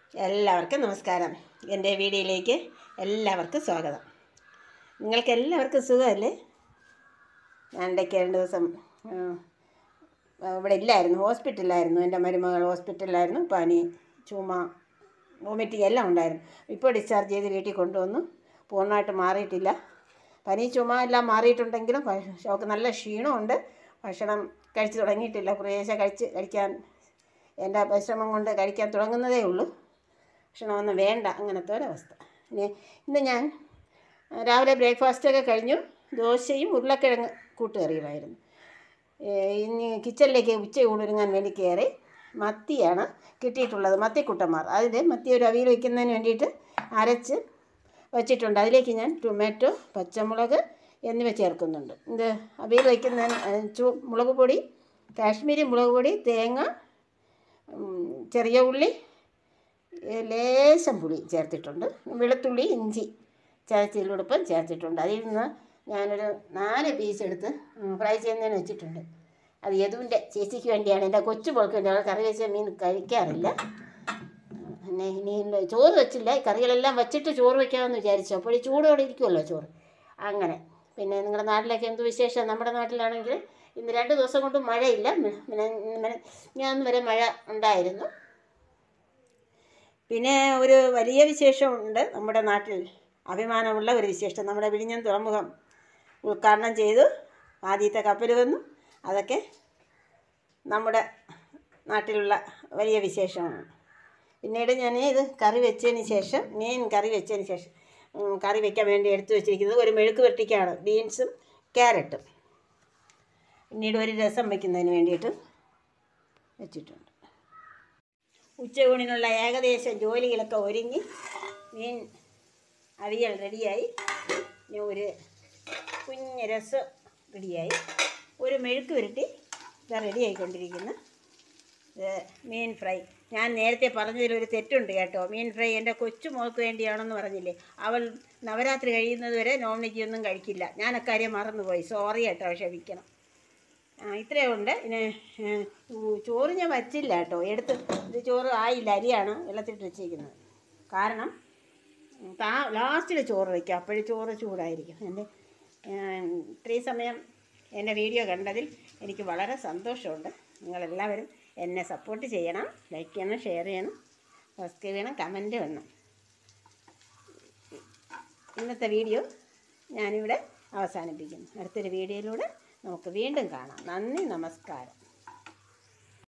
എല്ലാവർക്കും നമസ്കാരം എൻ്റെ വീഡിയോയിലേക്ക് എല്ലാവർക്കും സ്വാഗതം നിങ്ങൾക്ക് എല്ലാവർക്കും സുഖമല്ലേ ഞാൻ ഇടയ്ക്ക് രണ്ട് ദിവസം ആ, ഇവിടെ ഇല്ലായിരുന്നു ഹോസ്പിറ്റലിലായിരുന്നു എൻ്റെ മരുമകൾ ഹോസ്പിറ്റലിലായിരുന്നു പനി ചുമ വോമിറ്റിംഗ് എല്ലാം ഉണ്ടായിരുന്നു ഇപ്പോൾ ഡിസ്ചാർജ് ചെയ്ത് വീട്ടിൽ കൊണ്ടുവന്നു പൂർണ്ണമായിട്ട് മാറിയിട്ടില്ല പനി ചുമ എല്ലാം മാറിയിട്ടുണ്ടെങ്കിലും ഭ- ഷോക്ക് നല്ല ക്ഷീണമുണ്ട് ഭക്ഷണം കഴിച്ച് തുടങ്ങിയിട്ടില്ല കുറേശ്ശെ കഴിച്ച് കഴിക്കാൻ എൻ്റെ പരിശ്രമം കൊണ്ട് കഴിക്കാൻ തുടങ്ങുന്നതേ ഉള്ളൂ ഭക്ഷണമൊന്നും വേണ്ട അങ്ങനത്തെ ഒരവസ്ഥ ഇനി ഇന്ന് ഞാൻ ആ, രാവിലെ ബ്രേക്ക്ഫാസ്റ്റൊക്കെ കഴിഞ്ഞു ദോശയും ഉരുളക്കിഴങ്ങ് കൂട്ടുകറിയുമായിരുന്നു ഏ, ഇനി കിച്ചണിലേക്ക് ഉച്ച ഊണൊരുങ്ങാൻ വേണ്ടി കയറി മത്തിയാണ് കിട്ടിയിട്ടുള്ളത് മത്തിക്കുട്ടന്മാർ അതിൽ മത്തി ഒരു അവിയൽ വയ്ക്കുന്നതിന് വേണ്ടിയിട്ട് അരച്ച് വച്ചിട്ടുണ്ട് അതിലേക്ക് ഞാൻ ടൊമാറ്റോ പച്ചമുളക് എന്നിവ ചേർക്കുന്നുണ്ട് ഇത് അവിയൽ വയ്ക്കുന്നതിന് ഏ, ചു മുളക് പൊടി കാശ്മീരി മുളക് പൊടി തേങ്ങ ഉം, ചെറിയ ഉള്ളി ഏ, ലേശം പുളി ചേർത്തിട്ടുണ്ട് വെളുത്തുള്ളി ഇഞ്ചി ചതച്ചിലുടുപ്പം ചേർത്തിട്ടുണ്ട് അതിൽ നിന്ന് ഞാനൊരു നാല് പീസ് എടുത്ത് ഉം, ഫ്രൈ ചെയ്യുന്നതിന് വെച്ചിട്ടുണ്ട് അത് യദുവിൻ്റെ ചേച്ചിക്ക് വേണ്ടിയാണ് എൻ്റെ കൊച്ചു പോൾക്ക് വേണ്ടി അവൾ കറി വെച്ച മീൻ കഴിക്കാറില്ല പിന്നെ ഇനി ഇല്ല, ചോറ് വെച്ചില്ല ഈ കറികളെല്ലാം വെച്ചിട്ട് ചോറ് വെക്കാമെന്ന് വിചാരിച്ചു അപ്പോൾ ഈ ചൂടോടെ ഇരിക്കുമല്ലോ ചോറ് അങ്ങനെ പിന്നെ നിങ്ങളുടെ നാട്ടിലൊക്കെ എന്ത് വിശേഷം നമ്മുടെ നാട്ടിലാണെങ്കിൽ ഇന്ന് രണ്ട് ദിവസം കൊണ്ട് മഴയില്ല പിന്നെ ഞാൻ വരെ മഴ ഉണ്ടായിരുന്നു പിന്നെ ഒരു വലിയ വിശേഷമുണ്ട് നമ്മുടെ നാട്ടിൽ അഭിമാനമുള്ള ഒരു വിശേഷം നമ്മുടെ വിഴിഞ്ഞം തുറമുഖം ഉദ്ഘാടനം ചെയ്തു ആദ്യത്തെ കപ്പൽ വന്നു അതൊക്കെ നമ്മുടെ നാട്ടിലുള്ള വലിയ വിശേഷമാണ് പിന്നീട് ഞാൻ ഇത് കറി വെച്ചതിന് ശേഷം മീൻ കറി വെച്ചതിന് ശേഷം ഉം, കറി വെക്കാൻ വേണ്ടി എടുത്തു വെച്ചിരിക്കുന്നത് ഒരു മെഴുക്ക് വെട്ടിക്കാണ് ബീൻസും ക്യാരറ്റും പിന്നീട് ഒരു രസം വയ്ക്കുന്നതിന് വേണ്ടിയിട്ട് വെച്ചിട്ടുണ്ട് ഉച്ചയൂണിനുള്ള ഏകദേശം ജോലികളൊക്കെ ഒരുങ്ങി മീൻ അവിയൽ റെഡിയായി ഇനി ഒരു കുഞ്ഞ് രസം റെഡിയായി ഒരു മെഴുക്ക് പുരട്ടി ഇത് റെഡിയായിക്കൊണ്ടിരിക്കുന്നു ഇത് മീൻ ഫ്രൈ ഞാൻ നേരത്തെ പറഞ്ഞതിൽ ഒരു തെറ്റുണ്ട് കേട്ടോ മീൻ ഫ്രൈ എൻ്റെ കൊച്ചു മോൾക്ക് വേണ്ടിയാണെന്ന് പറഞ്ഞില്ലേ അവൾ നവരാത്രി കഴിയുന്നത് വരെ നോൺ വെജ് ഒന്നും കഴിക്കില്ല ഞാൻ അക്കാര്യം മറന്നുപോയി സോറി കേട്ടോ ക്ഷമിക്കണം ആ ഇത്രയും ഉണ്ട് പിന്നെ ഏ, ഉ- ചോറ് ഞാൻ വച്ചില്ല കേട്ടോ എടുത്ത് ഇത് ചോറ് ആയില്ല അരിയാണ് വെള്ളത്തിലിട്ട് വെച്ചിരിക്കുന്നത് കാരണം ഉം, താ ലാസ്റ്റിൽ ചോറ് വയ്ക്കുക അപ്പോഴും ചോറ് ചൂടായിരിക്കും എൻ്റെ ഏ, ഇത്രയും സമയം എൻ്റെ വീഡിയോ കണ്ടതിൽ എനിക്ക് വളരെ സന്തോഷമുണ്ട് നിങ്ങളെല്ലാവരും എന്നെ സപ്പോർട്ട് ചെയ്യണം ലൈക്ക് ചെയ്യണം ഷെയർ ചെയ്യണം സബ്സ്ക്രൈബ് ചെയ്യണം കമൻറ്റ് വേണം ഇന്നത്തെ വീഡിയോ ഞാനിവിടെ അവസാനിപ്പിക്കുന്നു അടുത്തൊരു വീഡിയോയിലൂടെ നമുക്ക് വീണ്ടും കാണാം നന്ദി നമസ്കാരം